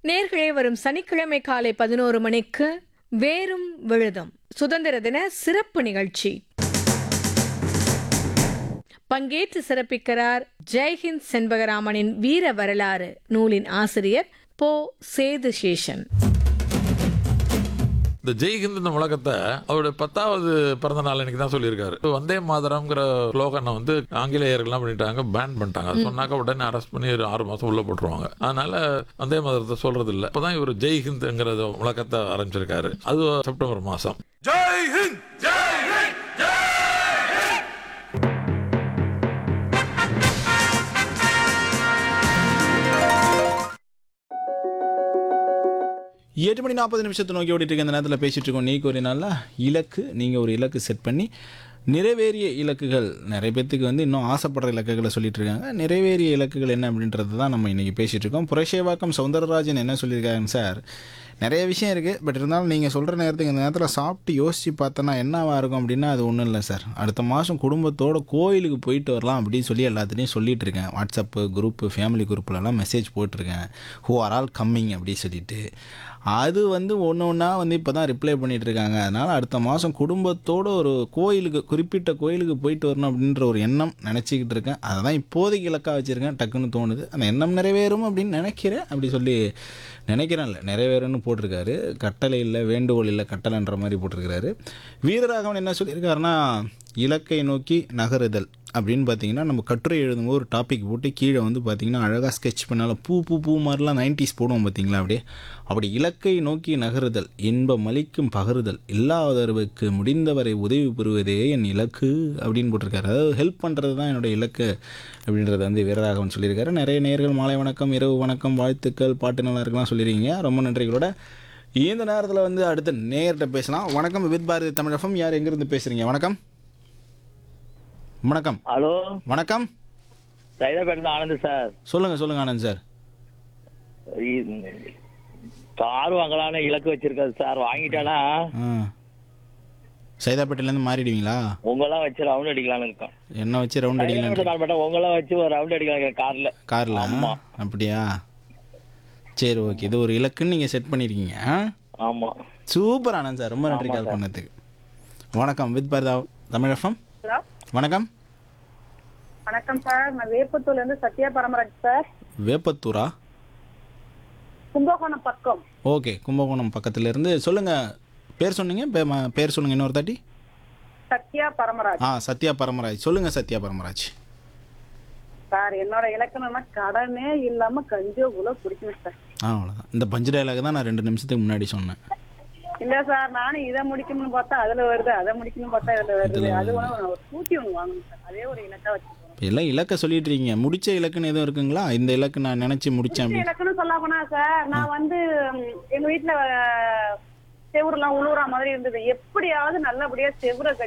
நேர்களே வரும் சனிக்கிழமை காலை பதினோரு மணிக்கு வேரும் விழுதும் சுதந்திர தின சிறப்பு நிகழ்ச்சி பங்கேற்று சிறப்பிக்கிறார் ஜெய்ஹிந்த் செண்பகராமனின் வீர வரலாறு நூலின் ஆசிரியர் போ சேது சேஷன் இந்த ஜெய்ஹிந்த் இந்த முழக்கத்தை அவருடைய பத்தாவது பிறந்த நாள் அன்னைக்கு தான் சொல்லியிருக்காரு வந்தே மாதரம்ங்கிற ஸ்லோகனை வந்து ஆங்கிலேயர்கள்லாம் பண்ணிட்டாங்க பேன் பண்ணிட்டாங்க அது சொன்னாக்க உடனே அரெஸ்ட் பண்ணி ஒரு ஆறு மாசம் உள்ள போட்டுருவாங்க அதனால வந்தே மாதரத்தை சொல்றது இல்லை இப்பதான் இவர் ஜெய்ஹிந்த்ங்கிற முழக்கத்தை ஆரம்பிச்சிருக்காரு அது செப்டம்பர் மாசம் ஜெய் ஹிந்த் ஜெய் ஹிந்த் எட்டு மணி நாற்பது நிமிஷத்தை நோக்கி ஓடிட்டு இருக்க இந்த நேரத்தில் பேசிட்டு இருக்கோம் நீக்கு ஒரு நல்ல இலக்கு நீங்கள் ஒரு இலக்கு செட் பண்ணி நிறைவேறிய இலக்குகள் நிறைய பேர்த்துக்கு வந்து இன்னும் ஆசைப்படுற இலக்குகளை சொல்லிட்டு இருக்காங்க நிறைவேறிய இலக்குகள் என்ன அப்படின்றது தான் நம்ம இன்றைக்கி பேசிகிட்டு இருக்கோம் புரஷேவாக்கம் சௌந்தரராஜன் என்ன சொல்லியிருக்காங்க சார் நிறைய விஷயம் இருக்குது பட் இருந்தாலும் நீங்கள் சொல்கிற நேரத்துக்கு இந்த நேரத்தில் சாப்பிட்டு யோசித்து பார்த்தோன்னா என்னவா இருக்கும் அப்படின்னா அது ஒன்றும் இல்லை சார் அடுத்த மாதம் குடும்பத்தோட கோயிலுக்கு போயிட்டு வரலாம் அப்படின்னு சொல்லி எல்லாத்துலேயும் சொல்லிட்டு இருக்கேன் வாட்ஸ்அப்பு குரூப்பு ஃபேமிலி குரூப்லலாம் மெசேஜ் போட்டிருக்கேன் ஹூ ஆர் ஆல் கம்மிங் அப்படின்னு சொல்லிட்டு அது வந்து ஒன்று ஒன்றா வந்து இப்போ தான் ரிப்ளை பண்ணிட்டு இருக்காங்க அதனால் அடுத்த மாதம் குடும்பத்தோட ஒரு கோயிலுக்கு குறிப்பிட்ட கோயிலுக்கு போயிட்டு வரணும் அப்படின்ற ஒரு எண்ணம் நினச்சிக்கிட்டு இருக்கேன் அதை தான் இப்போதைக்கு இலக்காக வச்சுருக்கேன் டக்குன்னு தோணுது அந்த எண்ணம் நிறைவேறும் அப்படின்னு நினைக்கிறேன் அப்படி சொல்லி நினைக்கிறேன் இல்லை நிறைவேறும்னு போட்டிருக்காரு கட்டளை இல்லை வேண்டுகோள் இல்லை கட்டளைன்ற மாதிரி போட்டிருக்கிறாரு வீரராகவன் என்ன சொல்லியிருக்காருன்னா இலக்கை நோக்கி நகருதல் அப்படின்னு பார்த்தீங்கன்னா நம்ம கட்டுரை எழுதும்போது ஒரு டாபிக் போட்டு கீழே வந்து பார்த்தீங்கன்னா அழகாக ஸ்கெட்ச் பண்ணால பூ பூ பூ மாதிரிலாம் நைன்டிஸ் போடுவோம் பார்த்தீங்களா அப்படியே அப்படி இலக்கை நோக்கி நகருதல் இன்பம் அளிக்கும் பகருதல் இல்லாதவருக்கு முடிந்தவரை உதவி பெறுவதே என் இலக்கு அப்படின்னு போட்டிருக்காரு அதாவது ஹெல்ப் பண்ணுறது தான் என்னோட இலக்கு அப்படின்றத வந்து வீரராகவன் சொல்லியிருக்காரு நிறைய நேர்கள் மாலை வணக்கம் இரவு வணக்கம் வாழ்த்துக்கள் பாட்டு நல்லா இருக்கலாம் சொல்லியிருக்கீங்க ரொம்ப நன்றிகளோட இந்த நேரத்தில் வந்து அடுத்த நேர்கிட்ட பேசலாம் வணக்கம் வித் பாரதி தமிழகம் யார் எங்கேருந்து பேசுகிறீங்க வணக்கம் வணக்கம் ஹலோ வணக்கம் சைதாப்பேட்டில் ஆனந்த் சார் சொல்லுங்கள் சொல்லுங்கள் ஆனந்த் சார் இ- கார் வாங்கலாம்னு இலக்கு வச்சிருக்காரு சார் வாங்கிட்டானா ஆ சைதாப்பேட்டையிலேருந்து மாறிடுவீங்களா உங்கெல்லாம் வச்சு ரவுண்ட் அடிக்கலாம்னு இருக்கோம் என்ன வச்சு ரவுண்ட் அடிக்கலாம் கால் பண்ண உங்கெல்லாம் வச்சு ஒரு ரவுண்ட் அடிக்கலாம் கார்ல காரில் ஆமா. அப்படியா சரி ஓகே இது ஒரு இலக்குன்னு நீங்கள் செட் பண்ணியிருக்கீங்க ஆ? ஆமா சூப்பர் ஆனந்த் சார் ரொம்ப நன்றி ஆமா கால் சார். பண்ணதுக்கு வணக்கம் வித் பர்தா தமிழகம் ஹலோ வணக்கம் வணக்கம் சார் நான் வேப்பத்தூர்ல இருந்து சத்யா பரமராஜ் சார் வேப்பத்தூரா கும்பகோணம் பக்கம் ஓகே கும்பகோணம் பக்கத்துல இருந்து சொல்லுங்கள் பேர் சொன்னீங்க பே- ம- பேர் சொல்லுங்கள் இன்னொரு தாட்டி சத்யா பரமராஜ் ஆ சத்யா பரமராஜ் சொல்லுங்கள் சத்யா பரமராஜ் சார் என்னோட இலக்கணம்னா கடனே இல்லாம கஞ்சோ குல குடிக்கணும் சார் ஆ அவ்வளோதான் இந்த பஞ்சு டயலாக் தான் நான் ரெண்டு நிமிஷத்துக்கு முன்னாடி சொன்னேன் இல்ல சார் நானும் இதை முடிக்கணும்னு பார்த்தா அதுல வருது அதை முடிக்கணும்னு பார்த்தா இதுல வருது அது ஒண்ணு ஒரு ஸ்கூட்டி ஒண்ணு வாங்கணும் சார் அதே ஒரு இலக்கா வச்சுக்கணும் இப்ப எல்லாம் இலக்கை சொல்லிட்டு இருக்கீங்க முடிச்ச இலக்குன்னு எதுவும் இருக்குங்களா இந்த இலக்கு நான் நினச்சி முடித்தேன் அப்படின்னு இலக்கணம் சொல்ல போனா சார் நான் வந்து ம், எங்க வீட்டுல செவுரெல்லாம் உழுவுற மாதிரி இருந்தது எப்படியாவது நல்லபடியா செவுரை